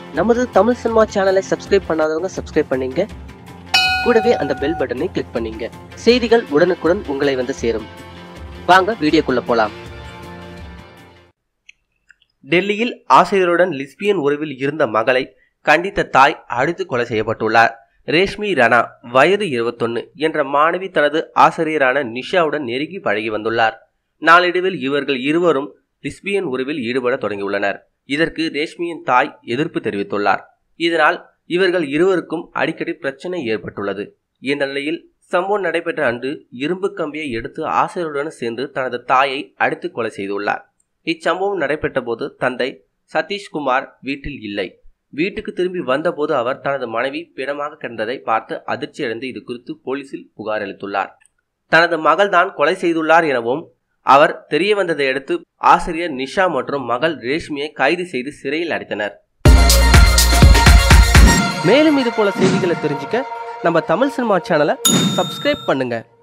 நமது தமிழ் சினிமா சேனலை சப்ஸ்கிரைப் பண்ணாதவங்க சப்ஸ்கிரைப் பண்ணீங்க கூடவே அந்த பெல் பட்டனை கிளிக் பண்ணீங்க செய்திகள் உடனுக்குடன் உங்களை வந்து சேரும் வாங்க வீடியோக்குள்ள போலாம் டெல்லியில் ஆசிரியருடன் லிஸ்பியன் உறவில் இருந்த மகளை கண்டித்த தாய் அடித்து கொலை செய்யப்பட்டுள்ளார் ரேஷ்மி ராணா வயது இருபத்தொன்னு என்ற மாணவி தனது ஆசிரியரான நிஷாவுடன் நெருங்கி பழகி வந்துள்ளார் நாளடைவில் இவர்கள் இருவரும் லிஸ்பியன் உறவில் ஈடுபட தொடங்கியுள்ளனர் இதற்கு ரேஷ்மியின் தாய் எதிர்ப்பு தெரிவித்துள்ளார் இதனால் இவர்கள் இருவருக்கும் அடிக்கடி பிரச்சனை ஏற்பட்டுள்ளது இந்த நிலையில் சம்பவம் நடைபெற்ற அன்று இரும்பு கம்பியை எடுத்து ஆசிரியருடன் சேர்ந்து தனது தாயை அடித்து கொலை செய்துள்ளார் இச்சம்பவம் நடைபெற்ற போது தந்தை சதீஷ்குமார் வீட்டில் இல்லை வீட்டுக்கு திரும்பி வந்தபோது அவர் தனது மனைவி பிணமாக கிடந்ததை பார்த்து அதிர்ச்சியடைந்து இது குறித்து போலீசில் புகார் அளித்துள்ளார் தனது மகள்தான் கொலை செய்துள்ளார் எனவும் அவர் தெரிய வந்ததை அடுத்து ஆசிரியர் நிஷா மற்றும் மகள் ரேஷ்மியை கைது செய்து சிறையில் அடைத்தனர் மேலும் இது போல செய்திகளை தெரிஞ்சுக்க நம்ம தமிழ் சினிமா சேனலை சப்ஸ்கிரைப் பண்ணுங்க